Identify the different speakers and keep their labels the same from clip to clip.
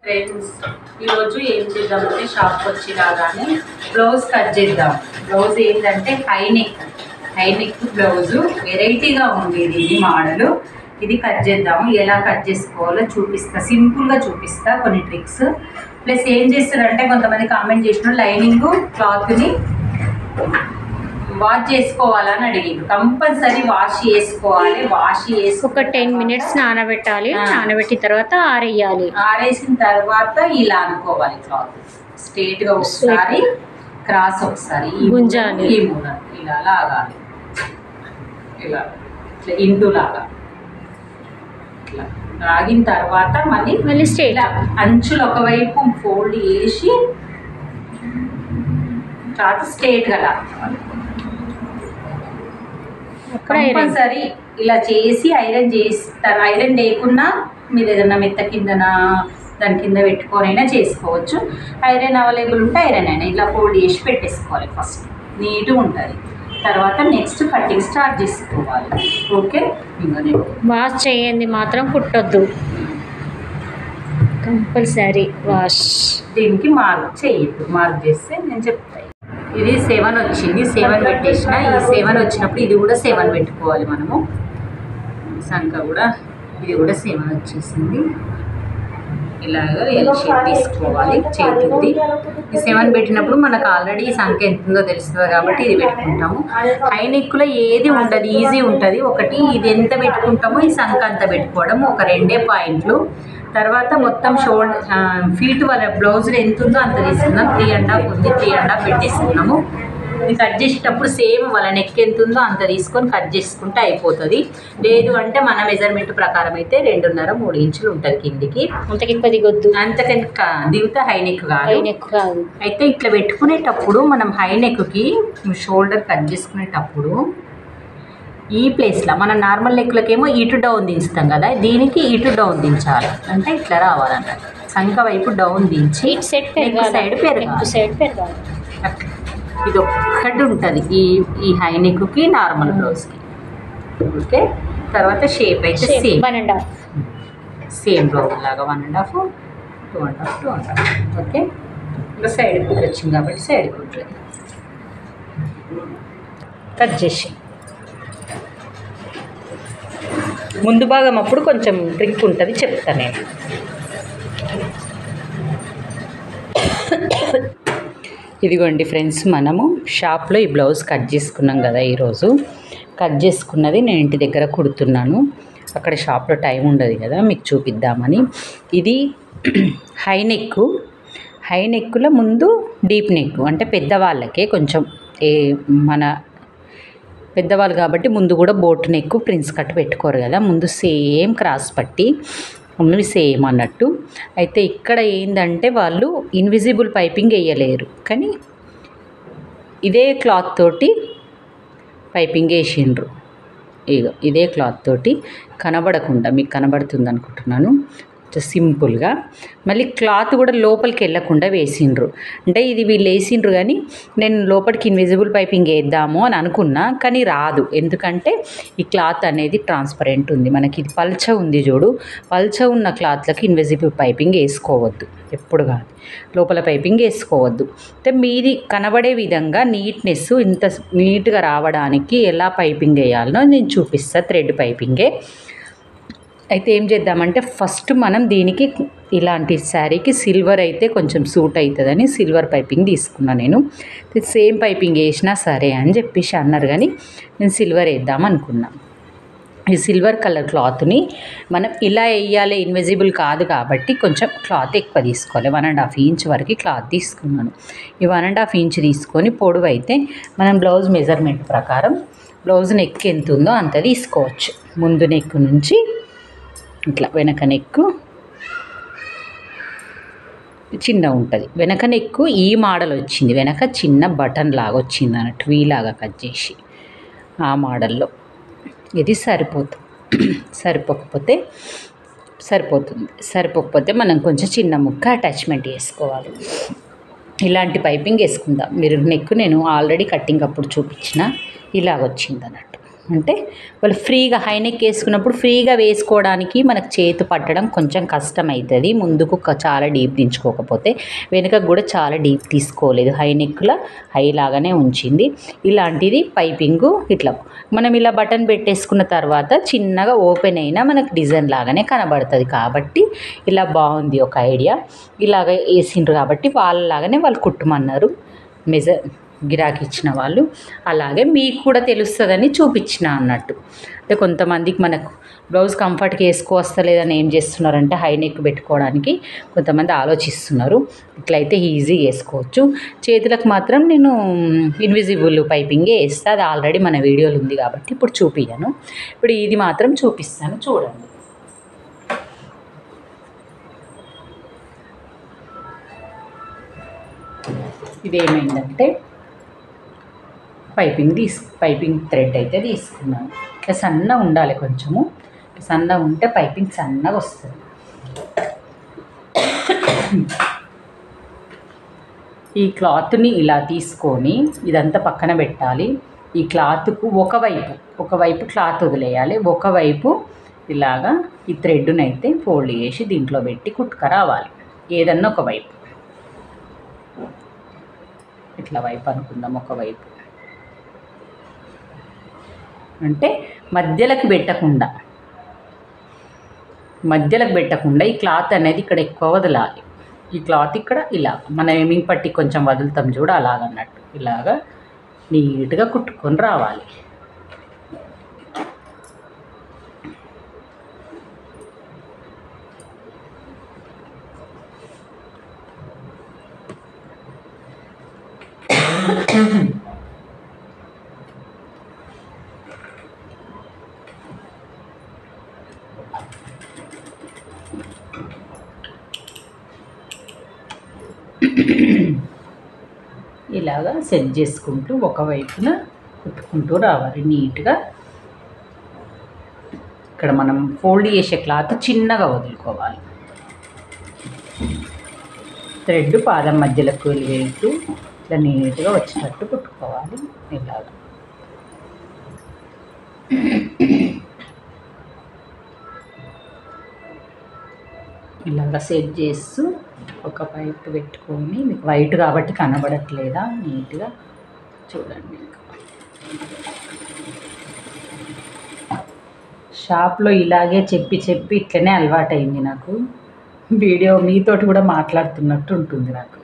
Speaker 1: Friends ఈరోజు ఏం చేద్దామంటే షాప్కి వచ్చి రాగానే బ్లౌజ్ కట్ చేద్దాం బ్లౌజ్ ఏంటంటే high neck high neck blouse వెరైటీగా ఉంది ఇది ఇది మోడల్ ఇది కట్ చేద్దాము ఎలా కట్ చేసుకోవాలో చూపిస్తా సింపుల్గా చూపిస్తా కొన్ని ట్రిక్స్ ప్లస్ ఏం చేస్తారంటే కొంతమంది కామెంట్ చేసిన లైనింగ్ క్లాత్ని వాష్ చేసుకోవాలని అడిగింది కంపల్సరీ వాష్ చేసుకోవాలి వాష్ చేసుకో
Speaker 2: ఒక టెన్ మినిట్స్ నానబెట్టాలి
Speaker 1: ఆ.
Speaker 2: నానబెట్టిన తర్వాత ఆరేయాలి
Speaker 1: ఆరేసిన తర్వాత ఇలా అనుకోవాలి క్లాత్ స్ట్రేట్ గా ఒకసారి క్రాస్ ఒకసారి ఈ మూల,
Speaker 2: గుంజాలి.
Speaker 1: ఈ మూల ఇలా లాగాలి ఇలా ఇట్లా ఇంటూ లాగా ఇట్లా లాగిన తర్వాత మళ్ళీ
Speaker 2: మళ్ళీ straight.
Speaker 1: ఇలా అంచులు ఒకవైపు ఫోల్డ్ చేసి తర్వాత స్ట్రేట్ గా లాగాలి
Speaker 2: అప్పుడు iron.
Speaker 1: కంపల్సరీ ఇలా చేసి ఐరన్ చేస్తారు ఐరన్ లేకున్నా మీరు ఏదైనా మెత్త కిందన దాని కింద పెట్టుకొనైనా చేసుకోవచ్చు ఐరన్ అవైలబుల్ ఉంటే ఐరన్ అయినా ఇలా ఫోల్డ్ చేసి పెట్టేసుకోవాలి ఫస్ట్ నీట్గా ఉంటుంది తర్వాత నెక్స్ట్ కటింగ్ స్టార్ట్ చేసుకోవాలి ఓకే ఇంకా నేను
Speaker 2: వాష్ చేయండి మాత్రం కుట్టొద్దు కంపల్సరీ వాష్
Speaker 1: దీనికి మార్క్ చేయొద్దు మార్క్ చేస్తే నేను చెప్తాను ఇది సెవెన్ వచ్చింది సెవెన్ పెట్టేసిన ఈ సెవెన్ వచ్చినప్పుడు ఇది కూడా సెవెన్ పెట్టుకోవాలి మనము సంఖ కూడా ఇది కూడా సెవెన్ వచ్చేసింది ఇలాగ ఎల్ షేప్ తీసుకోవాలి చేతుంది ఈ సెవెన్ పెట్టినప్పుడు మనకు ఆల్రెడీ ఈ సంఖ్య ఎంత ఉందో తెలుస్తుంది కాబట్టి ఇది పెట్టుకుంటాము హై నెక్లో ఏది ఉండదు ఈజీ ఉంటుంది ఒకటి ఇది ఎంత పెట్టుకుంటామో ఈ సంఖ్య అంత పెట్టుకోవడం ఒక రెండే పాయింట్లు తర్వాత మొత్తం షోల్డర్ ఫీట్ వాళ్ళ బ్లౌజులు ఎంత ఉందో అంత తీసుకున్నాం త్రీ అండ్ హాఫ్ ఉంది త్రీ అండ్ హాఫ్ పెట్టేసుకున్నాము ఇది కట్ చేసేటప్పుడు సేమ్ వాళ్ళ నెక్ ఎంత ఉందో అంత తీసుకొని కట్ చేసుకుంటే అయిపోతుంది లేదు అంటే మన మెజర్మెంట్ ప్రకారం అయితే రెండున్నర మూడు ఇంచులు ఉంటుంది కిందికి
Speaker 2: అంతకి ఎక్కువ దిగొద్దు
Speaker 1: అంతకని కా- దిగుతా హై నెక్ కాదు
Speaker 2: పైన ఎక్కువ కాదు
Speaker 1: అయితే ఇట్లా పెట్టుకునేటప్పుడు మనం హై నెక్కి షోల్డర్ కట్ చేసుకునేటప్పుడు ఈ ప్లేస్లో మనం నార్మల్ నెక్లకేమో ఇటు డౌన్ దించుతాం కదా దీనికి ఇటు డౌన్ దించాలి అంటే ఇట్లా రావాలన్నమాట సంఖ వైపు డౌన్ దించి
Speaker 2: ఇటు సైడ్
Speaker 1: నెక్
Speaker 2: పెరగాలి
Speaker 1: సైడ్ పెరగాలి
Speaker 2: నెక్ సైడ్ పెరగాలి
Speaker 1: అట్లా. ఇది ఒక్కటి ఉంటుంది ఈ ఈ హై నెక్కి నార్మల్ బ్లౌజ్కి ఓకే తర్వాత షేప్ అయితే same
Speaker 2: one and half
Speaker 1: same blouse లాగా one and half two and half two and half okay ఇంకా సైడ్ కుట్లు వచ్చింది కాబట్టి సైడ్ కుట్లు కట్ చేసి ముందు భాగం అప్పుడు కొంచెం ట్రిక్ ఉంటుంది చెప్తాను నేను ఇదిగోండి ఫ్రెండ్స్ మనము షాప్లో ఈ బ్లౌజ్ కట్ చేసుకున్నాం కదా ఈరోజు కట్ చేసుకున్నది నేను ఇంటి దగ్గర కుడుతున్నాను అక్కడ షాప్లో టైం ఉండదు కదా మీకు చూపిద్దామని ఇది హై నెక్ హై నెక్కుల ముందు డీప్ నెక్ అంటే పెద్దవాళ్ళకే కొంచెం ఏ మన పెద్దవాళ్ళు కాబట్టి ముందు కూడా బోట్ నెక్ ప్రిన్స్ కట్ పెట్టుకోరు కదా ముందు సేమ్ క్రాస్ పట్టి ఉన్నవి సేమ్ అన్నట్టు అయితే ఇక్కడ ఏంటంటే వాళ్ళు ఇన్విజిబుల్ పైపింగ్ వేయలేరు కానీ ఇదే క్లాత్ తోటి పైపింగ్ వేసిండ్రు ఇగో ఇదే క్లాత్ తోటి కనబడకుండా మీకు కనబడుతుంది అనుకుంటున్నాను కొంచెం సింపుల్గా మళ్ళీ క్లాత్ కూడా లోపలికి వెళ్ళకుండా వేసిండ్రు అంటే ఇది వీళ్ళు వేసిండ్రు కానీ నేను లోపలికి ఇన్విజిబుల్ పైపింగ్ వేద్దాము అని అనుకున్నా కానీ రాదు ఎందుకంటే ఈ క్లాత్ అనేది ట్రాన్స్పరెంట్ ఉంది మనకి ఇది పల్చ ఉంది చూడు పల్చ ఉన్న క్లాత్లకి ఇన్విజిబుల్ పైపింగ్ వేసుకోవద్దు ఎప్పుడు కాదు లోపల పైపింగ్ వేసుకోవద్దు అయితే మీది కనబడే విధంగా నీట్నెస్ ఇంత నీట్గా రావడానికి ఎలా పైపింగ్ వేయాలనో నేను చూపిస్తా థ్రెడ్ పైపింగే అయితే ఏం చేద్దామంటే ఫస్ట్ మనం దీనికి ఇలాంటి శారీకి సిల్వర్ అయితే కొంచెం సూట్ అవుతుందని సిల్వర్ పైపింగ్ తీసుకున్నా నేను ఇది సేమ్ పైపింగ్ వేసినా సరే అని చెప్పేసి అన్నారు కానీ నేను సిల్వర్ వేద్దాం అనుకున్నా ఈ సిల్వర్ కలర్ క్లాత్ని మనం ఇలా వేయాలి ఇన్విజిబుల్ కాదు కాబట్టి కొంచెం క్లాత్ ఎక్కువ తీసుకోవాలి వన్ అండ్ హాఫ్ ఇంచ్ వరకు క్లాత్ తీసుకున్నాను ఈ వన్ అండ్ హాఫ్ ఇంచ్ తీసుకొని పొడవు అయితే మనం బ్లౌజ్ మెజర్మెంట్ ప్రకారం బ్లౌజ్ నెక్ ఎంత ఉందో అంత తీసుకోవచ్చు ముందు నెక్ నుంచి ఇట్లా వెనక నెక్కు చిన్న ఉంటుంది వెనక నెక్కు ఈ మోడల్ వచ్చింది వెనక చిన్న బటన్ లాగా వచ్చింది అన్నట్టు వీ లాగా కట్ చేసి ఆ మోడల్లో ఇది సరిపోతుంది సరిపోకపోతే సరిపోతుంది సరిపోకపోతే మనం కొంచెం చిన్న ముక్క అటాచ్మెంట్ చేసుకోవాలి ఇలాంటి పైపింగ్ వేసుకుందాం మీరు నెక్ నేను ఆల్రెడీ కట్టింగ్ అప్పుడు చూపించిన ఇలాగ వచ్చింది అన్నట్టు అంటే వాళ్ళు ఫ్రీగా హైనెక్ వేసుకున్నప్పుడు ఫ్రీగా వేసుకోవడానికి మనకు చేతు పట్టడం కొంచెం కష్టం అవుతుంది ముందుకు క- చాలా డీప్ దించుకోకపోతే వెనుకకు కూడా చాలా డీప్ తీసుకోలేదు హైనెక్లో హై లాగానే ఉంచింది ఇలాంటిది పైపింగు ఇట్లా మనం ఇలా బటన్ పెట్టేసుకున్న తర్వాత చిన్నగా ఓపెన్ అయినా మనకు డిజైన్ లాగానే కనబడుతుంది కాబట్టి ఇలా బాగుంది ఒక ఐడియా ఇలాగ వేసిండ్రు కాబట్టి వాళ్ళలాగానే వాళ్ళు కుట్టమన్నారు మెజర్ గిరాకీ ఇచ్చిన వాళ్ళు అలాగే మీకు కూడా తెలుస్తుందని చూపించిన అన్నట్టు అంటే కొంతమందికి మనకు బ్లౌజ్ కంఫర్ట్గా వేసుకోవస్తలేదని ఏం చేస్తున్నారంటే హై నెక్ పెట్టుకోవడానికి కొంతమంది ఆలోచిస్తున్నారు ఇట్లయితే ఈజీగా వేసుకోవచ్చు చేతులకు మాత్రం నేను ఇన్విజిబుల్ పైపింగే వేస్తా అది ఆల్రెడీ మన వీడియోలో ఉంది కాబట్టి ఇప్పుడు చూపించను ఇప్పుడు ఇది మాత్రం చూపిస్తాను చూడండి ఇదేమైందంటే పైపింగ్ తీసు పైపింగ్ థ్రెడ్ అయితే తీసుకున్నాను ఇట్లా సన్నగా ఉండాలి కొంచెము సన్నగా ఉంటే పైపింగ్ సన్నగా వస్తుంది ఈ క్లాత్ని ఇలా తీసుకొని ఇదంతా పక్కన పెట్టాలి ఈ క్లాత్కు ఒకవైపు ఒకవైపు క్లాత్ వదిలేయాలి ఒకవైపు ఇలాగా ఈ థ్రెడ్ని అయితే ఫోల్డ్ చేసి దీంట్లో పెట్టి కుట్టుక రావాలి ఏదన్నా ఒక వైపు ఇట్లా వైపు అనుకుందాం ఒకవైపు అంటే మధ్యలోకి పెట్టకుండా మధ్యలోకి పెట్టకుండా ఈ క్లాత్ అనేది ఇక్కడ ఎక్కువ వదలాలి ఈ క్లాత్ ఇక్కడ ఇలా మనం ఏమింగ్ పట్టి కొంచెం వదులుతాం చూడ అలాగన్నట్టు ఇలాగా నీట్గా కుట్టుకొని రావాలి ఇలాగా సెట్ చేసుకుంటూ ఒకవైపున కుట్టుకుంటూ రావాలి నీట్గా ఇక్కడ మనం ఫోల్డ్ చేసే క్లాత్ చిన్నగా వదులుకోవాలి థ్రెడ్ పాదం మధ్యలోకి వెళ్ళేట్టు ఇట్లా నీట్గా వచ్చేటట్టు కుట్టుకోవాలి ఇలాగా ఇలాగ సెట్ చేస్తూ ఒక పైప్ పెట్టుకొని మీకు వైట్ కాబట్టి కనబడట్లేదా నీట్గా చూడండి ఇంకా షాప్లో ఇలాగే చెప్పి చెప్పి ఇట్లనే అలవాటైంది నాకు వీడియో మీతోటి కూడా మాట్లాడుతున్నట్టు ఉంటుంది నాకు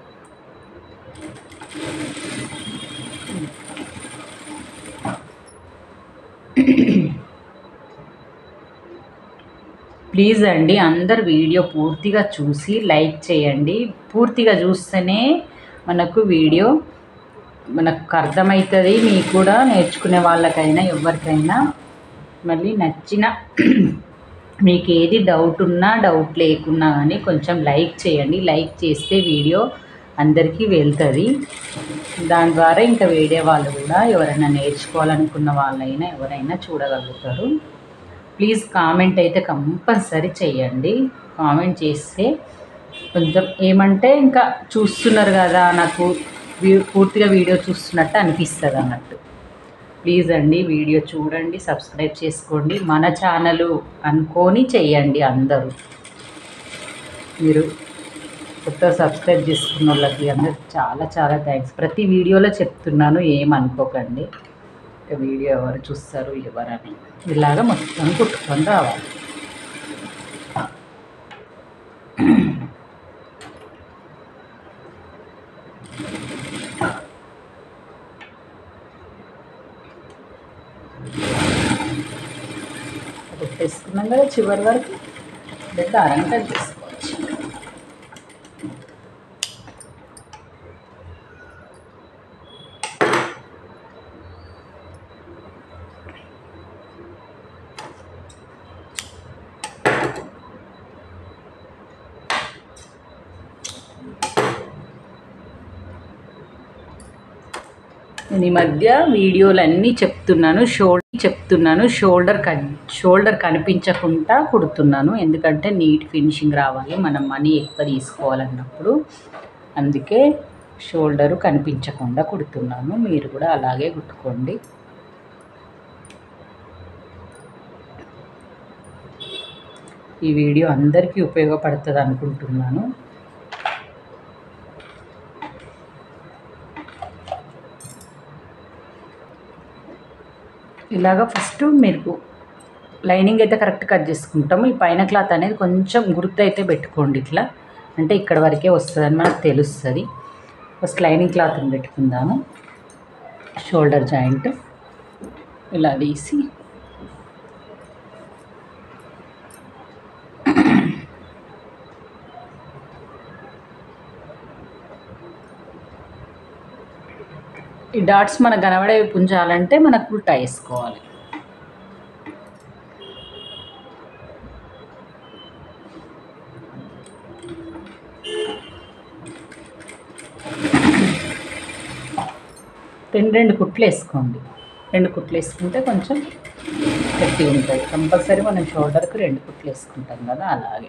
Speaker 1: ప్లీజ్ అండి అందరు వీడియో పూర్తిగా చూసి లైక్ చేయండి పూర్తిగా చూస్తేనే మనకు వీడియో మనకు అర్థమవుతుంది మీకు కూడా నేర్చుకునే వాళ్ళకైనా ఎవరికైనా మళ్ళీ నచ్చిన మీకు ఏది డౌట్ ఉన్నా డౌట్ లేకున్నా కానీ కొంచెం లైక్ చేయండి లైక్ చేస్తే వీడియో అందరికీ వెళ్తుంది దాని ద్వారా ఇంకా వేరే వాళ్ళు కూడా ఎవరైనా నేర్చుకోవాలనుకున్న వాళ్ళైనా ఎవరైనా చూడగలుగుతారు ప్లీజ్ కామెంట్ అయితే కంపల్సరీ చేయండి కామెంట్ చేస్తే కొంచెం ఏమంటే ఇంకా చూస్తున్నారు కదా నాకు వీ- పూర్తిగా వీడియో చూస్తున్నట్టు అనిపిస్తుంది అన్నట్టు ప్లీజ్ అండి వీడియో చూడండి సబ్స్క్రైబ్ చేసుకోండి మన ఛానల్ అనుకొని చెయ్యండి అందరూ మీరు కొత్త సబ్స్క్రైబ్ చేసుకున్న వాళ్ళకి అందరికి చాలా చాలా థ్యాంక్స్ ప్రతి వీడియోలో చెప్తున్నాను ఏమనుకోకండి ఇక వీడియో ఎవరు చూస్తారు ఎవరని ఇలాగ మొత్తం కుట్టుకొని రావాలి పెట్టేసుకున్నాం కదా చివరి వరకు పెద్ద అరం కట్ చేసుకోవచ్చు నేను ఈ మధ్య వీడియోలన్నీ చెప్తున్నాను షోల్డర్ చెప్తున్నాను షోల్డర్ కన్ షోల్డర్ కనిపించకుండా కుడుతున్నాను ఎందుకంటే నీట్ ఫినిషింగ్ రావాలి మనం మనీ ఎక్కువ తీసుకోవాలన్నప్పుడు అందుకే షోల్డరు కనిపించకుండా కుడుతున్నాను మీరు కూడా అలాగే కుట్టుకోండి ఈ వీడియో అందరికీ ఉపయోగపడుతుంది అనుకుంటున్నాను ఇలాగ ఫస్ట్ మీరు లైనింగ్ అయితే కరెక్ట్ కట్ చేసుకుంటాము ఈ పైన క్లాత్ అనేది కొంచెం గుర్తు అయితే పెట్టుకోండి ఇట్లా అంటే ఇక్కడ వరకే వస్తుందని మనకు తెలుస్తుంది ఫస్ట్ లైనింగ్ క్లాత్ని పెట్టుకుందాము షోల్డర్ జాయింట్ ఇలా తీసి ఈ డాట్స్ మనకు కనబడేవి పుంజాలంటే మనకు ఉల్టా వేసుకోవాలి రెండు రెండు కుట్లు వేసుకోండి రెండు కుట్లు వేసుకుంటే కొంచెం గట్టిగా ఉంటుంది కంపల్సరీ మనం షోల్డర్కి రెండు కుట్లు వేసుకుంటాం కదా అలాగే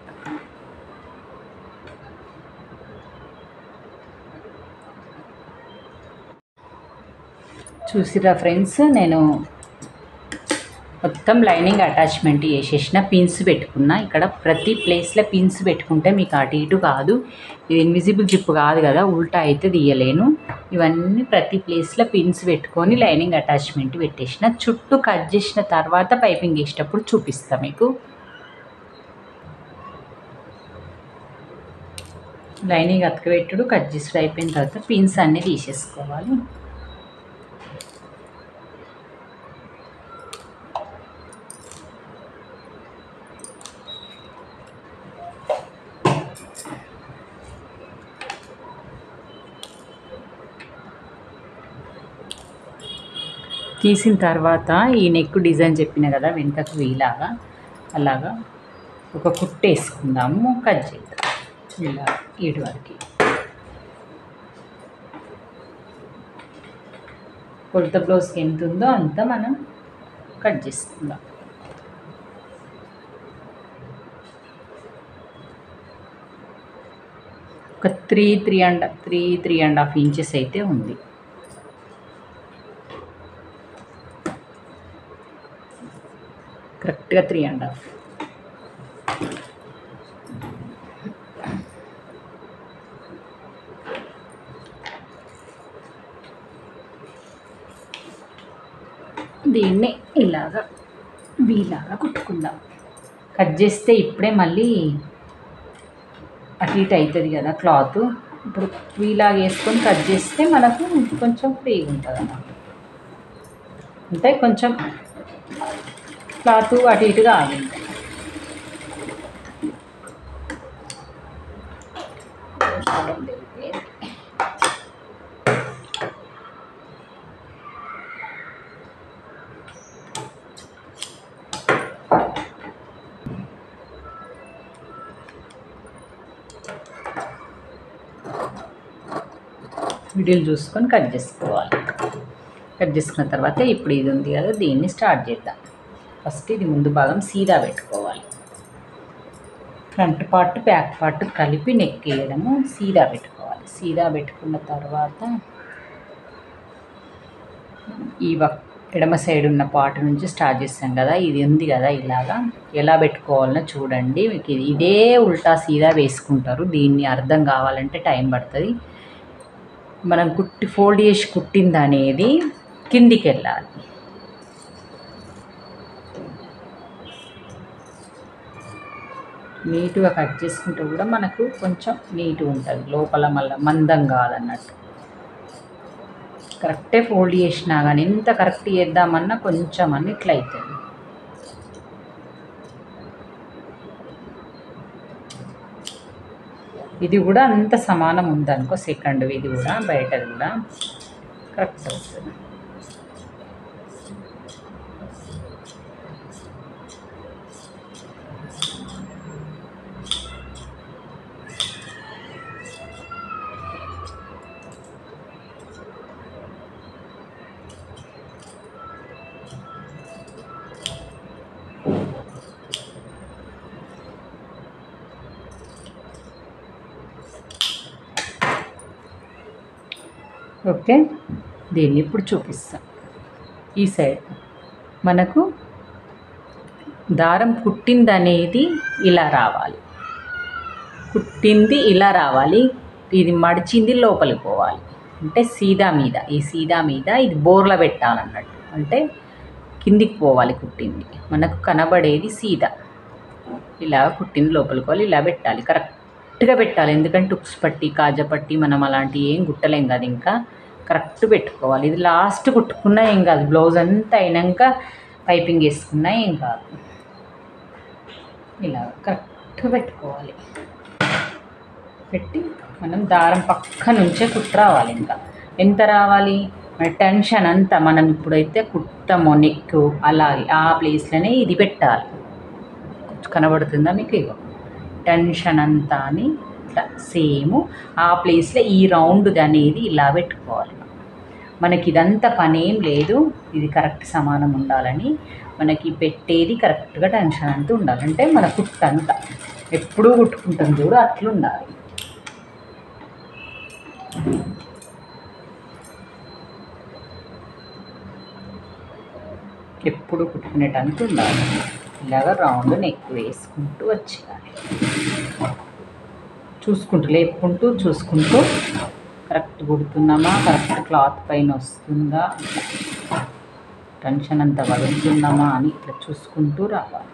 Speaker 1: చూసిరా ఫ్రెండ్స్ నేను మొత్తం లైనింగ్ అటాచ్మెంట్ చేసేసిన పిన్స్ పెట్టుకున్నా ఇక్కడ ప్రతి ప్లేస్లో పిన్స్ పెట్టుకుంటే మీకు అటు ఇటు కాదు ఇది ఇన్విజిబుల్ జిప్ కాదు కదా ఉల్టా అయితే తీయలేను ఇవన్నీ ప్రతి ప్లేస్లో పిన్స్ పెట్టుకొని లైనింగ్ అటాచ్మెంట్ పెట్టేసిన చుట్టూ కట్ చేసిన తర్వాత పైపింగ్ వేసేటప్పుడు చూపిస్తా మీకు లైనింగ్ అతకబెట్టుడు కట్ చేసుడు అయిపోయిన తర్వాత పిన్స్ అన్నీ తీసేసుకోవాలి తీసిన తర్వాత ఈ నెక్ డిజైన్ చెప్పిన కదా వెనుకకు వీలాగా అలాగా ఒక కుట్టు వేసుకుందాము కట్ చేద్దాం ఇలా ఈడు వరకు కొలత బ్లౌజ్కి ఎంత ఉందో అంత మనం కట్ చేసుకుందాం ఒక three three and three three and half inches అయితే ఉంది కరెక్ట్గా త్రీ అండ్ హాఫ్ దీన్ని ఇలాగా వీలాగా కుట్టుకుందాం కట్ చేస్తే ఇప్పుడే మళ్ళీ అటు ఇటు అవుతుంది కదా క్లాత్ ఇప్పుడు వీలాగా వేసుకొని కట్ చేస్తే మనకు కొంచెం ఫ్రీగా ఉంటుంది అన్నమాట అంటే కొంచెం క్లాత్ అటు ఇటుగా ఆగింది వీడియోలు చూసుకొని కట్ చేసుకోవాలి కట్ చేసుకున్న తర్వాత ఇప్పుడు ఇది ఉంది కదా దీన్ని స్టార్ట్ చేద్దాం ఫస్ట్ ఇది ముందు భాగం సీదా పెట్టుకోవాలి ఫ్రంట్ పార్ట్ బ్యాక్ పార్ట్ కలిపి నెక్ వేయడము సీదా పెట్టుకోవాలి సీదా పెట్టుకున్న తర్వాత ఈ వక్ ఎడమ సైడ్ ఉన్న పార్ట్ నుంచి స్టార్ట్ చేస్తాం కదా ఇది ఉంది కదా ఇలాగా ఎలా పెట్టుకోవాలనో చూడండి మీకు ఇది ఇదే ఉల్టా సీదా వేసుకుంటారు దీన్ని అర్థం కావాలంటే టైం పడుతుంది మనం కుట్టి ఫోల్డ్ చేసి కుట్టింది అనేది కిందికి వెళ్ళాలి నీట్గా కట్ చేసుకుంటే కూడా మనకు కొంచెం నీట్గా ఉంటుంది లోపల మళ్ళీ మందం కాదన్నట్టు కరెక్టే ఫోల్డ్ చేసినా కానీ ఎంత కరెక్ట్ చేద్దామన్నా కొంచెం అని ఇట్లా అవుతుంది ఇది కూడా అంత సమానం ఉందనుకో సెకండ్ ఇది కూడా బయటది కూడా కరెక్ట్ అవుతుంది ఓకే దీన్ని ఇప్పుడు చూపిస్తాం ఈ సైడ్ మనకు దారం కుట్టింది అనేది ఇలా రావాలి కుట్టింది ఇలా రావాలి ఇది మడిచింది లోపలికి పోవాలి అంటే సీదా మీద ఈ సీదా మీద ఇది బోర్ల పెట్టాలన్నట్టు అంటే కిందికి పోవాలి కుట్టింది మనకు కనబడేది సీదా ఇలా కుట్టింది లోపలికి పోవాలి ఇలా పెట్టాలి కరెక్ట్గా పెట్టాలి ఎందుకంటే ఉక్స్ పట్టి కాజా పట్టి మనం అలాంటివి ఏం కుట్టలేం కదా ఇంకా కరెక్ట్ పెట్టుకోవాలి ఇది లాస్ట్ కుట్టుకున్నా ఏం కాదు బ్లౌజ్ అంతా అయినాక పైపింగ్ వేసుకున్నా ఏం కాదు ఇలా కరెక్ట్గా పెట్టుకోవాలి పెట్టి మనం దారం పక్క నుంచే కుట్టు రావాలి ఇంకా ఎంత రావాలి మన టెన్షన్ అంతా మనం ఇప్పుడైతే కుట్టమో నెక్ అలాగే ఆ ప్లేస్లోనే ఇది పెట్టాలి కనబడుతుందా మీకు ఇగో టెన్షన్ అంతా అని ఇట్లా సేమ్ ఆ ప్లేస్లో ఈ రౌండ్ అనేది ఇలా పెట్టుకోవాలి మనకి ఇదంతా పని ఏం లేదు ఇది కరెక్ట్ సమానం ఉండాలని మనకి పెట్టేది కరెక్ట్గా టెన్షన్ అంతా ఉండాలి అంటే మన కుట్టంతా ఎప్పుడూ కుట్టుకుంటాం చూడు అట్లా ఉండాలి ఎప్పుడు కుట్టుకునేటానికి ఉండాలి ఇలాగ రౌండ్ నెక్ వేసుకుంటూ వచ్చేయాలి చూసుకుంటూ లేపుకుంటూ చూసుకుంటూ కరెక్ట్ కుడుతున్నామా కరెక్ట్ క్లాత్ పైన వస్తుందా టెన్షన్ అంతా పడుతున్నామా అని ఇట్లా చూసుకుంటూ రావాలి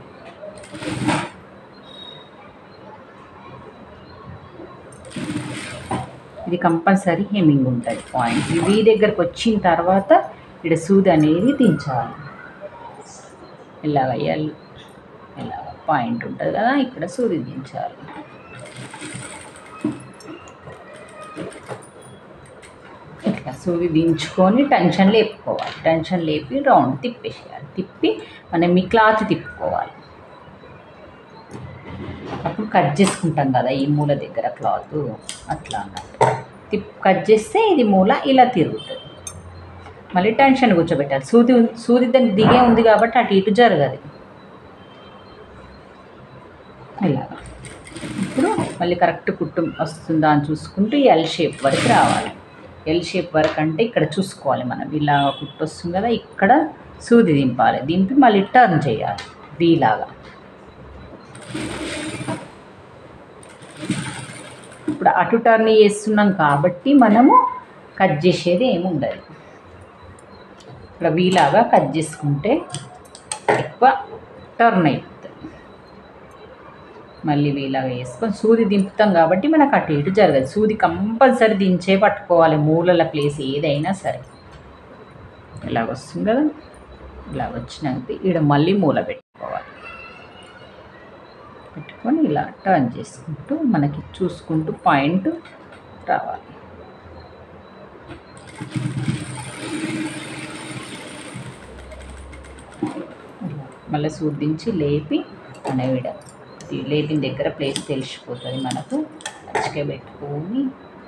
Speaker 1: ఇది కంపల్సరీ హెమ్మింగ్ ఉంటుంది పాయింట్ ఇవి దగ్గరకు వచ్చిన తర్వాత ఇక్కడ సూది అనేది దించాలి ఇలాగ ఎల్ ఇలాగ పాయింట్ ఉంటుంది కదా ఇక్కడ సూది దించాలి ఇట్లా సూది దించుకొని టెన్షన్ లేపుకోవాలి టెన్షన్ లేపి రౌండ్ తిప్పేసేయాలి తిప్పి మనం ఈ క్లాత్ తిప్పుకోవాలి అప్పుడు కట్ చేసుకుంటాం కదా ఈ మూల దగ్గర క్లాత్ అట్లా అన్నట్టు తిప్ కట్ చేస్తే ఇది మూల ఇలా తిరుగుతుంది మళ్ళీ టెన్షన్ కూర్చోబెట్టాలి సూది ఉం- సూది దానికి దిగే ఉంది కాబట్టి అటు ఇటు జరగదు ఇలాగా ఇప్పుడు మళ్ళీ కరెక్ట్ కుట్టు వస్తుందా అని చూసుకుంటూ ఎల్ షేప్ వరకు రావాలి ఎల్ షేప్ వరకు అంటే ఇక్కడ చూసుకోవాలి మనం ఇలా కుట్టు వస్తుంది కదా ఇక్కడ సూది దింపాలి దింపి మళ్ళీ టర్న్ చేయాలి దీలాగా ఇప్పుడు అటు టర్న్ చేస్తున్నాం కాబట్టి మనము కట్ చేసేది ఏమి ఉండదు ఇక్కడ వీలాగా కట్ చేసుకుంటే ఎక్కువ టర్న్ అయిపోతుంది మళ్ళీ వీలాగా వేసుకొని సూది దింపుతాం కాబట్టి మనకు అటు ఇటు జరగదు సూది కంపల్సరీ దించే పట్టుకోవాలి మూలల ప్లేస్ ఏదైనా సరే ఇలాగ వస్తుంది కదా ఇలా వచ్చినాక ఈడ మళ్ళీ మూల పెట్టుకోవాలి పెట్టుకొని ఇలా టర్న్ చేసుకుంటూ మనకి చూసుకుంటూ పాయింట్ రావాలి మళ్ళీ సూదించి లేపి మన విడ ఈ లేపిన దగ్గర ప్లేస్ తెలిసిపోతుంది మనకు మంచిగా పెట్టుకొని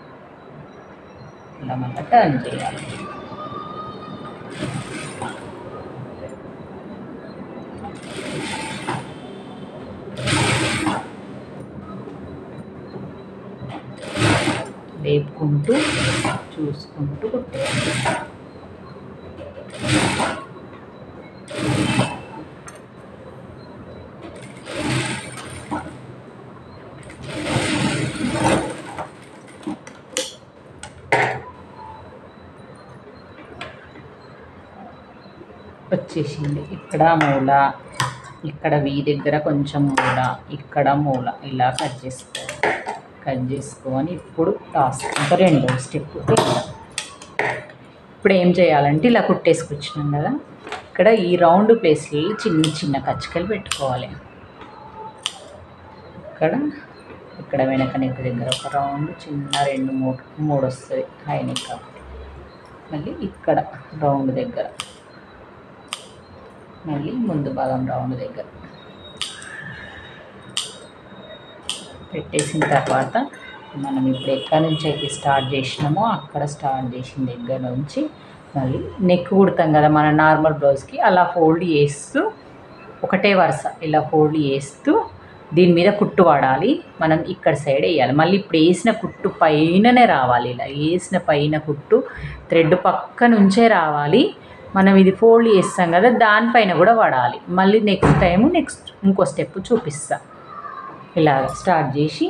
Speaker 1: ఇలా మళ్ళీ టర్న్ చేయాలి లేపుకుంటూ చూసుకుంటూ కుట్టేయాలి వచ్చేసింది ఇక్కడ మూల ఇక్కడ వీ దగ్గర కొంచెం మూల ఇక్కడ మూల ఇలా కట్ చేసుకోవాలి కట్ చేసుకొని ఇప్పుడు లాస్ట్ ఇంకా రెండో స్టెప్ ఇప్పుడు ఏం చేయాలంటే ఇలా కుట్టేసుకొచ్చినాం కదా ఇక్కడ ఈ రౌండ్ ప్లేస్లలో చిన్న చిన్న కచ్చికలు పెట్టుకోవాలి ఇక్కడ ఇక్కడ వెనక నెక్ దగ్గర ఒక రౌండ్ చిన్న రెండు మూడు మూడు వస్తుంది హై నెక్ కాబట్టి మళ్ళీ ఇక్కడ రౌండ్ దగ్గర మళ్ళీ ముందు భాగం రౌండ్ దగ్గర పెట్టేసిన తర్వాత మనం ఇప్పుడు ఎక్కడి నుంచి అయితే స్టార్ట్ చేసినామో అక్కడ స్టార్ట్ చేసిన దగ్గర నుంచి మళ్ళీ నెక్ కుడతాం కదా మన నార్మల్ బ్లౌజ్కి అలా ఫోల్డ్ చేస్తూ ఒకటే వరుస ఇలా ఫోల్డ్ చేస్తూ దీని మీద కుట్టు వాడాలి మనం ఇక్కడ సైడ్ వేయాలి మళ్ళీ ఇప్పుడు వేసిన కుట్టు పైననే రావాలి ఇలా వేసిన పైన కుట్టు థ్రెడ్ పక్క నుంచే రావాలి మనం ఇది ఫోల్డ్ చేస్తాం కదా దానిపైన కూడా పడాలి మళ్ళీ నెక్స్ట్ టైము నెక్స్ట్ ఇంకో స్టెప్ చూపిస్తా ఇలా స్టార్ట్ చేసి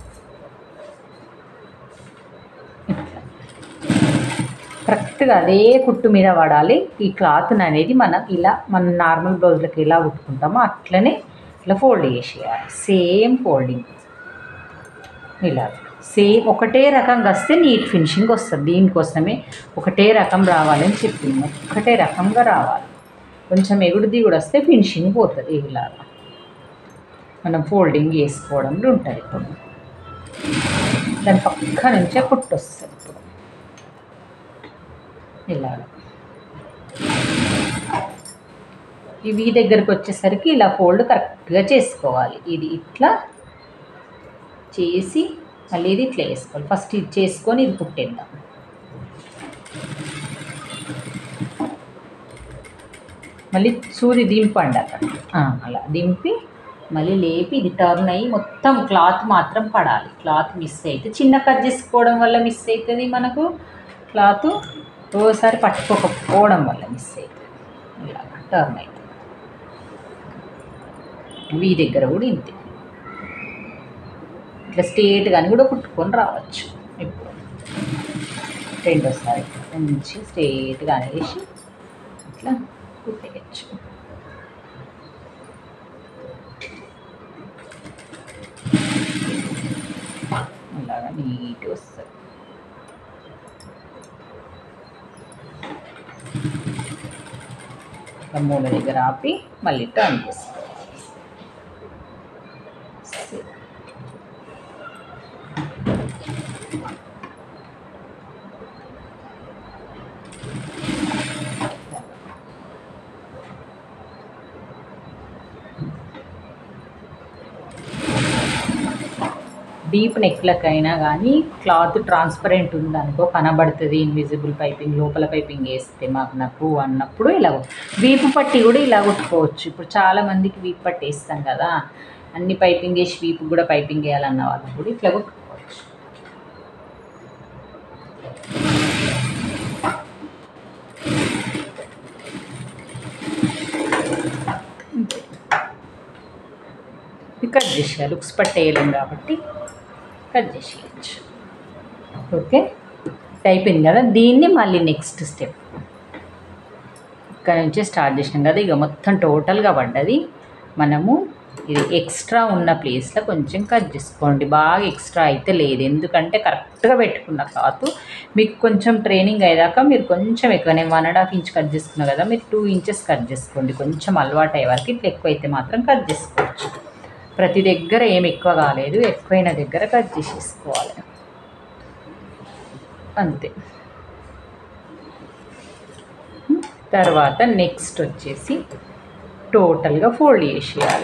Speaker 1: కరెక్ట్గా అదే కుట్టు మీద పడాలి ఈ క్లాత్ అనేది మనం ఇలా మన నార్మల్ బ్లౌజ్లకి ఎలా కుట్టుకుంటామో అట్లనే ఇలా ఫోల్డ్ చేసేయాలి సేమ్ ఫోల్డింగ్ ఇలా సేమ్ ఒకటే రకంగా వస్తే నీట్ ఫినిషింగ్ వస్తుంది దీనికోసమే ఒకటే రకం రావాలని చెప్పింది ఒకటే రకంగా రావాలి కొంచెం ఎగుడు కూడా వస్తే ఫినిషింగ్ పోతుంది ఇలాగా మనం ఫోల్డింగ్ చేసుకోవడంలో ఉంటుంది ఇప్పుడు దాని పక్క నుంచే కుట్టు వస్తుంది ఇప్పుడు ఇలాగ ఇవి దగ్గరకు వచ్చేసరికి ఇలా ఫోల్డ్ కరెక్ట్గా చేసుకోవాలి ఇది ఇట్లా చేసి మళ్ళీ ఇది ఇట్లా వేసుకోవాలి ఫస్ట్ ఇది చేసుకొని ఇది కుట్టేద్దాం మళ్ళీ సూది దింపండి అక్కడ ఆ, అలా దింపి మళ్ళీ లేపి ఇది టర్న్ అయ్యి మొత్తం క్లాత్ మాత్రం పడాలి క్లాత్ మిస్ అయితే చిన్న కట్ చేసుకోవడం వల్ల మిస్ అవుతుంది మనకు క్లాత్ ఓసారి పట్టుకోకపోవడం వల్ల మిస్ అవుతుంది ఇలా టర్న్ అవుతుంది వీ దగ్గర కూడా ఇంతే ఇట్లా స్ట్రేట్గాని కూడా కుట్టుకొని రావచ్చు ఇప్పుడు రెండోసారి మంచి స్ట్రేట్గా వేసి ఇట్లా కుట్టేయచ్చు అలాగా నీట్ వస్తుంది ఇట్లా మూల దగ్గర ఆపి మళ్ళీ టర్న్ చేసుకోవాలి డీప్ నెక్లకైనా కానీ క్లాత్ ట్రాన్స్పరెంట్ ఉందనుకో కనబడుతుంది ఇన్విజిబుల్ పైపింగ్ లోపల పైపింగ్ వేస్తే మాకు నాకు అన్నప్పుడు ఇలా వీపు పట్టి కూడా ఇలా కుట్టుకోవచ్చు ఇప్పుడు చాలా మందికి వీపు పట్టి వేస్తాం కదా అన్ని పైపింగ్ వేసి వీపు కూడా పైపింగ్ వేయాలన్న వాళ్ళు కూడా ఇట్లా కుట్టుకోవచ్చు అంతే. ఇది కట్ చేసేయాలి ఉక్స్ పట్టేయలేం కాబట్టి కట్ చేసేయచ్చు ఓకే అయిపోయింది కదా దీన్ని మళ్ళీ నెక్స్ట్ స్టెప్ ఇక్కడ నుంచే స్టార్ట్ చేసినాం కదా ఇక మొత్తం టోటల్గా పడ్డది మనము ఇది ఎక్స్ట్రా ఉన్న ప్లేస్లో కొంచెం కట్ చేసుకోండి బాగా ఎక్స్ట్రా అయితే లేదు ఎందుకంటే కరెక్ట్గా పెట్టుకున్న క్లాత్ మీకు కొంచెం ట్రైనింగ్ అయ్యాక మీరు కొంచెం ఎక్కువ నేను one and half inch cut చేసుకున్నా కదా మీరు టూ ఇంచెస్ కట్ చేసుకోండి కొంచెం అలవాటు అయ్యే వరకు ఇట్లా ఎక్కువ అయితే మాత్రం కట్ చేసుకోవచ్చు ప్రతి దగ్గర ఏం ఎక్కువ కాలేదు ఎక్కువైన దగ్గర కట్ చేసేసుకోవాలి అంతే తర్వాత నెక్స్ట్ వచ్చేసి టోటల్గా ఫోల్డ్ చేసేయాలి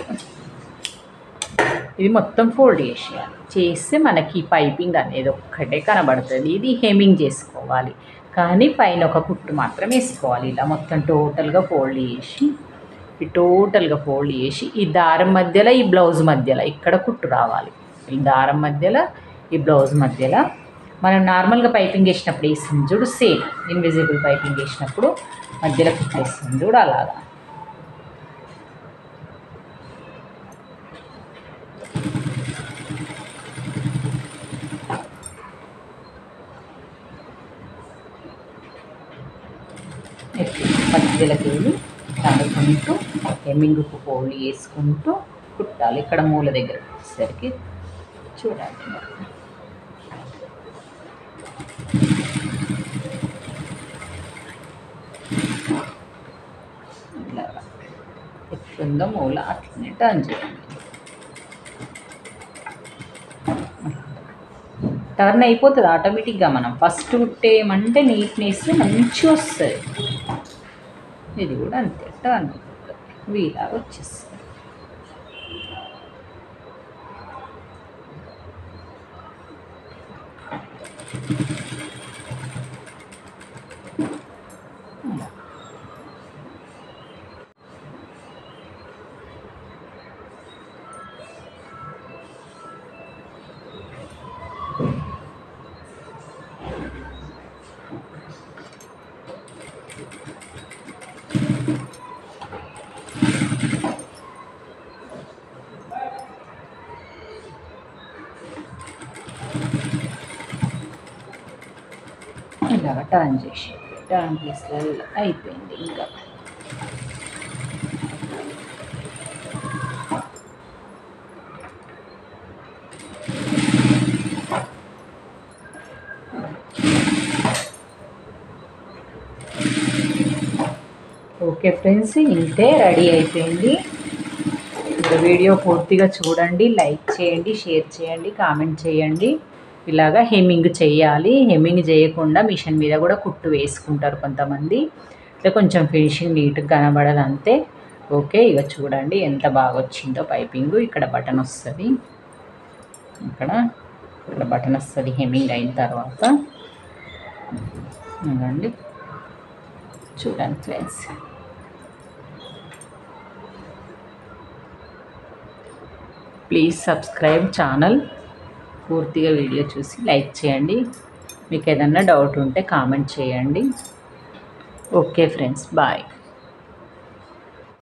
Speaker 1: ఇది మొత్తం ఫోల్డ్ చేసేయాలి చేస్తే మనకి పైపింగ్ అనేది ఒక్కటే కనబడుతుంది ఇది హెమింగ్ చేసుకోవాలి కానీ పైన ఒక కుట్టు మాత్రం వేసుకోవాలి ఇలా మొత్తం టోటల్గా ఫోల్డ్ చేసి ఈ టోటల్గా ఫోల్డ్ చేసి ఈ దారం మధ్యలో ఈ బ్లౌజ్ మధ్యలో ఇక్కడ కుట్టు రావాలి ఈ దారం మధ్యలో ఈ బ్లౌజ్ మధ్యలో మనం నార్మల్గా పైపింగ్ వేసినప్పుడు వేస్తుంది చూడు సేమ్ ఇన్విజిబుల్ పైపింగ్ వేసినప్పుడు మధ్యలో కుట్లు వేస్తుంది చూడు అలాగా ఎట్లా మధ్యలోకి వెళ్ళి తడుకుంటూ హెమ్మింగ్కు ఫోల్డ్ వేసుకుంటూ కుట్టాలి ఇక్కడ మూల దగ్గర వచ్చేసరికి చూడండి మరి. ఇలాగా ఎట్లుందో మూల అట్లనే టర్న్ చేయండి టర్న్ అయిపోతుంది ఆటోమేటిక్గా మనం ఫస్ట్ కుట్టేయమంటే నీట్నెస్ మంచిగా వస్తుంది ఇది కూడా అంతే టర్న్ అయిపోతుంది వీలాగా వచ్చేస్తుంది అలా. ఇలాగ టర్న్ చేసి టర్న్ చేస్తే అయిపోయింది ఇంకా ఓకే ఫ్రెండ్స్ ఇంతే రెడీ అయిపోయింది ఇంకా వీడియో పూర్తిగా చూడండి లైక్ చేయండి షేర్ చేయండి కామెంట్ చేయండి ఇలాగా హెమ్మింగ్ చేయాలి హెమ్మింగ్ చేయకుండా మిషన్ మీద కూడా కుట్టు వేసుకుంటారు కొంతమంది ఇట్లా కొంచెం ఫినిషింగ్ నీట్గా కనబడాలి అంతే ఓకే ఇక చూడండి ఎంత బాగా వచ్చిందో పైపింగ్ ఇక్కడ బటన్ వస్తుంది ఇక్కడ ఇక్కడ బటన్ వస్తుంది హెమ్మింగ్ అయిన తర్వాత ఇదండి చూడండి ఫ్రెండ్స్ ప్లీజ్ సబ్స్క్రైబ్ ఛానల్ పూర్తిగా వీడియో చూసి లైక్ చేయండి మీకు ఏదన్నా డౌట్ ఉంటే కామెంట్ చేయండి ఓకే ఫ్రెండ్స్ బాయ్